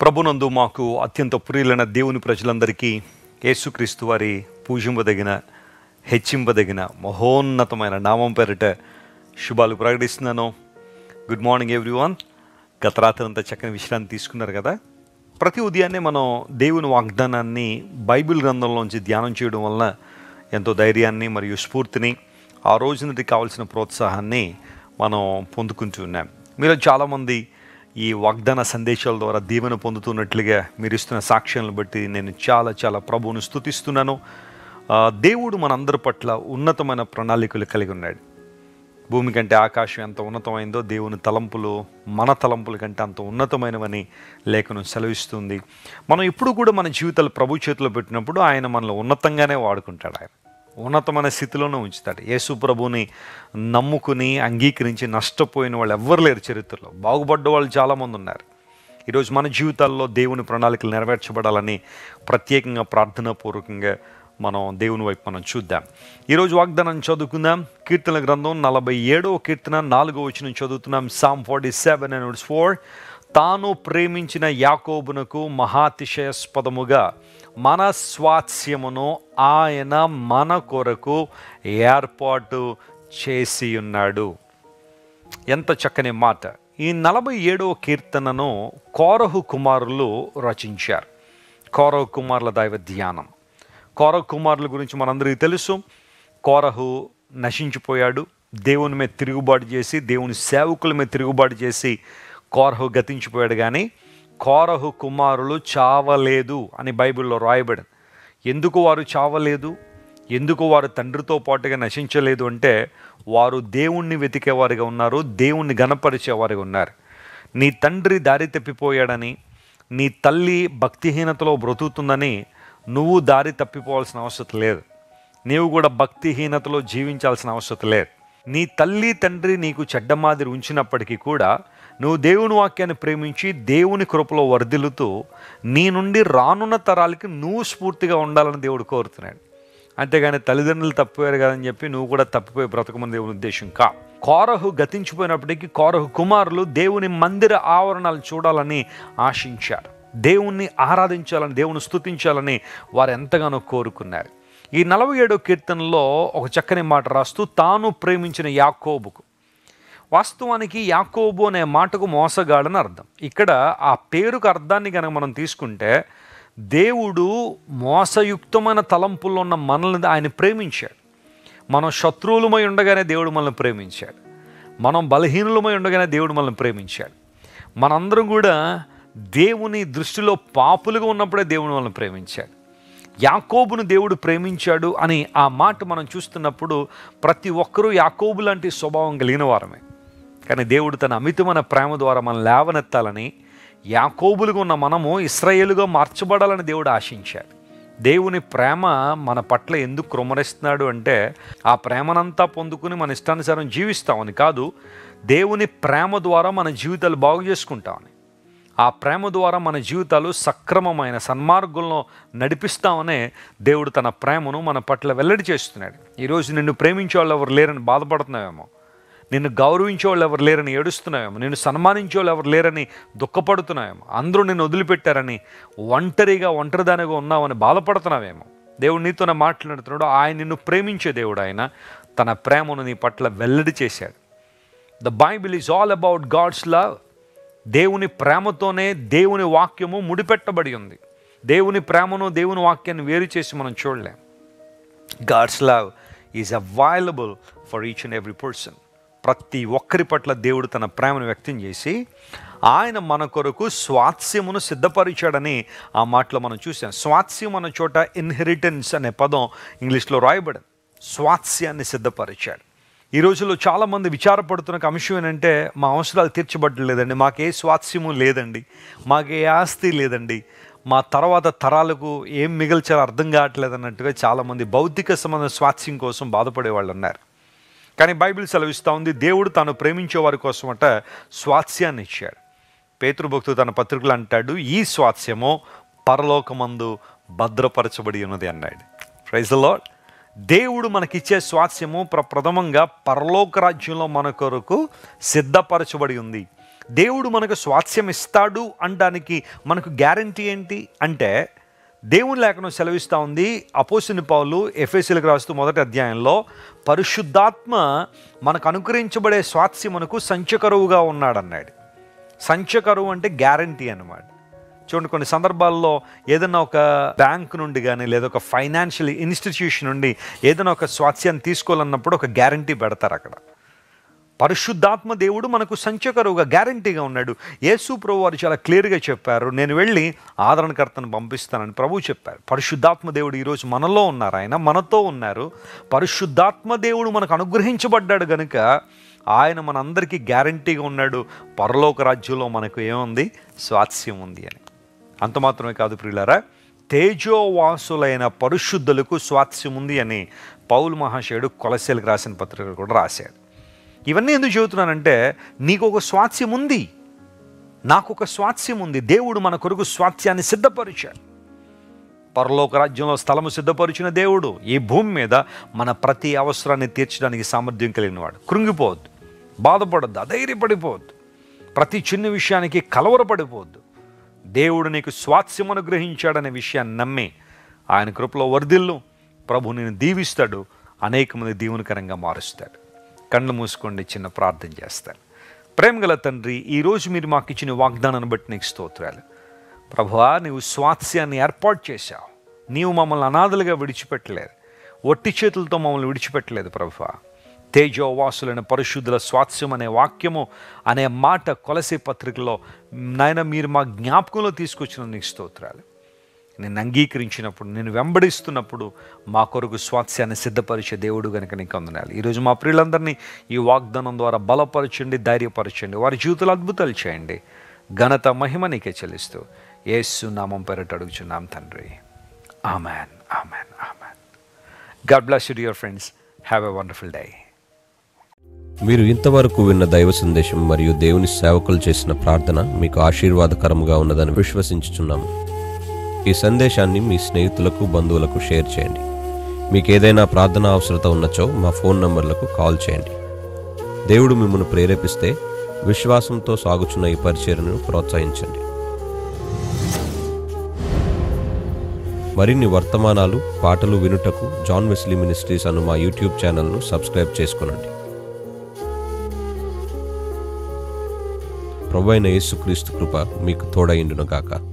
ప్రభునందు మాకు అత్యంత ప్రియులైన దేవుని ప్రజలందరికీ యేసుక్రీస్తు వారి పూజింపదగిన హెచ్చింపదగిన మహోన్నతమైన నామం పేరిట శుభాలు ప్రకటిస్తున్నాను గుడ్ మార్నింగ్ ఎవ్రీవన్ గత రాత్రి అంతా చక్కని విశ్రాంతి తీసుకున్నారు కదా ప్రతి ఉదయాన్నే మనం దేవుని వాగ్దానాన్ని బైబిల్ గ్రంథంలోంచి ధ్యానం చేయడం వలన ఎంతో ధైర్యాన్ని మరియు స్ఫూర్తిని ఆ రోజు నుండి కావాల్సిన ప్రోత్సాహాన్ని మనం పొందుకుంటూ ఉన్నాం మీరు చాలామంది ఈ వాగ్దాన సందేశాల ద్వారా దీవెన పొందుతున్నట్లుగా మీరు ఇస్తున్న సాక్ష్యాలను బట్టి నేను చాలా చాలా ప్రభువును స్తుతిస్తున్నాను ఆ, దేవుడు మనందరి పట్ల ఉన్నతమైన ప్రణాళికలు కలిగి ఉన్నాడు భూమి కంటే ఆకాశం ఎంత ఉన్నతమైందో దేవుని తలంపులు మన తలంపుల కంటే అంత ఉన్నతమైనవని లేఖనం సెలవిస్తుంది మనం ఇప్పుడు కూడా మన జీవితాలు ప్రభు చేతిలో పెట్టినప్పుడు ఆయన మనల్ని ఉన్నతంగానే వాడుకుంటాడు ఆయన ఉన్నతమైన స్థితిలోనే ఉంచుతాడు యేసు ప్రభుని నమ్ముకుని అంగీకరించి నష్టపోయిన వాళ్ళు ఎవ్వరు లేరు చరిత్రలో బాగుపడ్డ వాళ్ళు చాలామంది ఉన్నారు ఈరోజు మన జీవితాల్లో దేవుని ప్రణాళికలు నెరవేర్చబడాలని ప్రత్యేకంగా ప్రార్థనాపూర్వకంగా మనం దేవుని వైపు మనం చూద్దాం ఈరోజు వాగ్దానం చదువుకుందాం కీర్తన గ్రంథం నలభై ఏడవ కీర్తన నాలుగో వచ్చిన చదువుతున్నాం psalm forty seven and four తాను ప్రేమించిన యాకోబునకు మహాతిశయస్పదముగా మన స్వాస్యమును ఆయన మన కొరకు ఏర్పాటు చేసి ఉన్నాడు ఎంత చక్కని మాట ఈ నలభై ఏడవ కీర్తనను కోరహు కుమారులు రచించారు కోరహు కుమారుల దైవ ధ్యానం కోరహు కుమారుల గురించి మనందరికీ తెలుసు కోరహు నశించిపోయాడు దేవుని మీద తిరుగుబాటు చేసి దేవుని సేవకుల మీద తిరుగుబాటు చేసి కోరహు గతించిపోయాడు కానీ కోరహు కుమారులు చావలేదు అని బైబిల్లో రాయబడింది ఎందుకు వారు చావలేదు ఎందుకు వారు తండ్రితో పాటుగా నశించలేదు అంటే వారు దేవుణ్ణి వెతికేవారుగా ఉన్నారు దేవుణ్ణి గణపరిచేవారుగా ఉన్నారు నీ తండ్రి దారి తప్పిపోయాడని నీ తల్లి భక్తిహీనతలో బ్రతుకుతుందని నువ్వు దారి తప్పిపోవాల్సిన అవసరం లేదు నీవు కూడా భక్తిహీనతలో జీవించాల్సిన అవసరం లేదు నీ తల్లి తండ్రి నీకు చెడ్డ మాదిరి ఉంచినప్పటికీ కూడా నువ్వు దేవుని వాక్యాన్ని ప్రేమించి దేవుని కృపలో వర్ధిల్లుతూ నీ నుండి రానున్న తరాలకి నువ్వు స్ఫూర్తిగా ఉండాలని దేవుడు కోరుతున్నాడు అంతేగాని తల్లిదండ్రులు తప్పిపోయారు కదని చెప్పి నువ్వు కూడా తప్పిపోయి బ్రతకమని దేవుని ఉద్దేశం కా కోరహు గతించిపోయినప్పటికీ కోరహు కుమారులు దేవుని మందిర ఆవరణాలు చూడాలని ఆశించారు దేవుణ్ణి ఆరాధించాలని దేవుని స్తుతించాలని వారు ఎంతగానో కోరుకున్నారు ఈ నలభై ఏడో కీర్తనలో ఒక చక్కని మాట రాస్తూ తాను ప్రేమించిన యాకోబుకు వాస్తవానికి యాకోబు అనే మాటకు మోసగాడని అర్థం ఇక్కడ ఆ పేరుకు అర్థాన్ని కనుక మనం తీసుకుంటే దేవుడు మోసయుక్తమైన తలంపుల్లో ఉన్న మనల్ని ఆయన ప్రేమించాడు మనం శత్రువులమై ఉండగానే దేవుడు మనల్ని ప్రేమించాడు మనం బలహీనులమై ఉండగానే దేవుడు మనల్ని ప్రేమించాడు మనందరం కూడా దేవుని దృష్టిలో పాపులుగా ఉన్నప్పుడే దేవుడు మనల్ని ప్రేమించాడు యాకోబును దేవుడు ప్రేమించాడు అని ఆ మాట మనం చూస్తున్నప్పుడు ప్రతి ఒక్కరూ యాకోబు లాంటి స్వభావం కలిగిన వారమే కానీ దేవుడు తన అమితమైన ప్రేమ ద్వారా మనం లేవనెత్తాలని యాకోబులుగా ఉన్న మనము ఇస్రాయేలుగా మార్చబడాలని దేవుడు ఆశించాడు దేవుని ప్రేమ మన పట్ల ఎందుకు క్రమరిస్తున్నాడు అంటే ఆ ప్రేమనంతా పొందుకుని మన ఇష్టానుసారం జీవిస్తామని కాదు దేవుని ప్రేమ ద్వారా మన జీవితాలు బాగు చేసుకుంటామని ఆ ప్రేమ ద్వారా మన జీవితాలు సక్రమమైన సన్మార్గంలో నడిపిస్తామనే దేవుడు తన ప్రేమను మన పట్ల వెల్లడి చేస్తున్నాడు ఈరోజు నిన్ను ప్రేమించే వాళ్ళు ఎవరు లేరని బాధపడుతున్నావేమో నిన్ను గౌరవించే వాళ్ళు ఎవరు లేరని ఏడుస్తున్నావేమో నిన్ను సన్మానించే వాళ్ళు ఎవరు లేరని దుఃఖపడుతున్నావేమో అందరూ నిన్ను వదిలిపెట్టారని ఒంటరిగా ఒంటరిదానిగా ఉన్నావని బాధపడుతున్నావేమో దేవుడు నీతోనే మాట్లాడుతున్నాడు ఆయన నిన్ను ప్రేమించే దేవుడు ఆయన తన ప్రేమను నీ పట్ల వెల్లడి చేశాడు the Bible is all about God's love దేవుని ప్రేమతోనే దేవుని వాక్యము ముడిపెట్టబడి ఉంది దేవుని ప్రేమను దేవుని వాక్యాన్ని వేరు చేసి మనం చూడలేం God's love is available for each and every person ప్రతి ఒక్కరి పట్ల దేవుడు తన ప్రేమను వ్యక్తం చేసి ఆయన మన కొరకు స్వాస్యమును సిద్ధపరిచాడని ఆ మాటలో మనం చూసాం స్వాస్యం అన్న చోట ఇన్హెరిటెన్స్ అనే పదం ఇంగ్లీష్లో రాయబడింది స్వాస్యాన్ని సిద్ధపరిచాడు ఈ రోజుల్లో చాలామంది విచారపడుతున్న ఒక అంశం ఏంటంటే మా అవసరాలు తీర్చబడలేదండి మాకే స్వాస్యము లేదండి మాకే ఆస్తి లేదండి మా తర్వాత తరాలకు ఏం మిగల్చాలో అర్థం కావట్లేదు అన్నట్టుగా చాలామంది భౌతిక సంబంధ స్వాస్యం కోసం బాధపడే వాళ్ళు ఉన్నారు కానీ బైబిల్ సెలవిస్తూ ఉంది దేవుడు తాను ప్రేమించే వారి కోసమట స్వాస్యాన్ని ఇచ్చాడు పేతృభక్తుడు తన పత్రికలు అంటాడు ఈ స్వాస్యము పరలోకమందు భద్రపరచబడి ఉన్నది అన్నాడు ప్రైజ్ లాడ్ దేవుడు మనకిచ్చే స్వాస్యము ప్రప్రథమంగా పరలోక రాజ్యంలో మన కొరకు సిద్ధపరచబడి ఉంది దేవుడు మనకు స్వాస్థ్యం ఇస్తాడు అనడానికి మనకు గ్యారంటీ ఏంటి అంటే దేవుని లేఖనం సెలవిస్తూ ఉంది అపోసిన పౌలు ఎఫ్ఎస్సీలకు రాస్తూ మొదటి అధ్యాయంలో పరిశుద్ధాత్మ మనకు అనుకరించబడే స్వాస్థ్యం మనకు సంచకరువుగా ఉన్నాడన్నాడు సంచకరువు అంటే గ్యారంటీ అన్నమాట చూడండి కొన్ని సందర్భాల్లో ఏదైనా ఒక బ్యాంక్ నుండి కానీ లేదా ఒక ఫైనాన్షియల్ ఇన్స్టిట్యూషన్ నుండి ఏదైనా ఒక స్వాస్థ్యాన్ని తీసుకోవాలన్నప్పుడు ఒక గ్యారంటీ పెడతారు అక్కడ పరిశుద్ధాత్మ దేవుడు మనకు సంచకరువుగా గ్యారంటీగా ఉన్నాడు యేసు ప్రభు వారు చాలా క్లియర్గా చెప్పారు నేను వెళ్ళి ఆదరణకర్తను పంపిస్తానని ప్రభు చెప్పారు పరిశుద్ధాత్మ దేవుడు ఈరోజు మనలో ఉన్నారు ఆయన మనతో ఉన్నారు పరిశుద్ధాత్మ దేవుడు మనకు అనుగ్రహించబడ్డాడు కనుక ఆయన మనందరికీ గ్యారంటీగా ఉన్నాడు పరలోక రాజ్యంలో మనకు ఏముంది స్వాస్యం ఉంది అని అంత మాత్రమే కాదు ప్రియులారా తేజోవాసులైన పరిశుద్ధులకు స్వాస్యం ఉంది అని పౌలు మహాశయుడు కొలసేలకు రాసిన పత్రికలు కూడా రాశాడు ఇవన్నీ ఎందుకు చెబుతున్నానంటే నీకు ఒక స్వాస్యం ఉంది నాకు ఒక స్వాస్యం ఉంది దేవుడు మన కొరకు స్వాస్థ్యాన్ని సిద్ధపరిచాడు పరలోక రాజ్యంలో స్థలము సిద్ధపరిచిన దేవుడు ఈ భూమి మీద మన ప్రతి అవసరాన్ని తీర్చడానికి సామర్థ్యం కలిగినవాడు కృంగిపోవద్దు బాధపడద్దు అధైర్యపడిపోవద్దు ప్రతి చిన్న విషయానికి కలవరపడిపోవద్దు దేవుడు నీకు స్వాస్యం అనుగ్రహించాడనే విషయాన్ని నమ్మి ఆయన కృపలో వర్ధిల్లు ప్రభు నేను దీవిస్తాడు అనేక మంది దీవునికరంగా మారుస్తాడు కళ్ళు మూసుకోండి చిన్న ప్రార్థన చేస్తాను ప్రేమగల తండ్రి ఈరోజు మీరు మాకు ఇచ్చిన వాగ్దానాన్ని బట్టి నీకు స్తోత్రాలు ప్రభువా నీవు స్వాస్యాన్ని ఏర్పాటు చేశావు నీవు మమ్మల్ని అనాథలుగా విడిచిపెట్టలేదు ఒట్టి చేతులతో మమ్మల్ని విడిచిపెట్టలేదు ప్రభువా తేజోవాసులైన పరిశుద్ధుల స్వాస్యం అనే వాక్యము అనే మాట కొలసే పత్రికలో నాయన మీరు మా జ్ఞాపకంలో తీసుకొచ్చిన నీకు స్తోత్రాలు నేను అంగీకరించినప్పుడు నేను వెంబడిస్తున్నప్పుడు మా కొరకు స్వాస్యాన్ని సిద్ధపరిచే దేవుడు కనుక నీకు వందనాలి ఈరోజు మా ప్రియులందరినీ ఈ వాగ్దానం ద్వారా బలపరచండి ధైర్యపరచండి వారి జీవితాలు అద్భుతాలు చేయండి ఘనత మహిమ నీకే చెల్లిస్తూ యేసు నామం పేరట అడుగుచున్నాం తండ్రి amen amen amen God bless you dear friends have a wonderful day మీరు ఇంతవరకు విన్న దైవ సందేశం మరియు దేవుని సేవకులు చేసిన ప్రార్థన మీకు ఆశీర్వాదకరముగా ఉన్నదని విశ్వసించుచున్నాము ఈ సందేశాన్ని మీ స్నేహితులకు బంధువులకు షేర్ చేయండి మీకు ఏదైనా ప్రార్థన అవసరత ఉన్నచో మా ఫోన్ నంబర్లకు కాల్ చేయండి దేవుడు మిమ్మల్ని ప్రేరేపిస్తే విశ్వాసంతో సాగుచున్న ఈ పరిచర్ను ప్రోత్సహించండి మరిన్ని వర్తమానాలు పాటలు వినుటకు జాన్ వెస్లీ మినిస్ట్రీస్ అను మా యూట్యూబ్ ఛానల్ను సబ్స్క్రైబ్ చేసుకునండి ప్రభు అయిన యేసుక్రీస్తు కృప మీకు తోడైండును గాక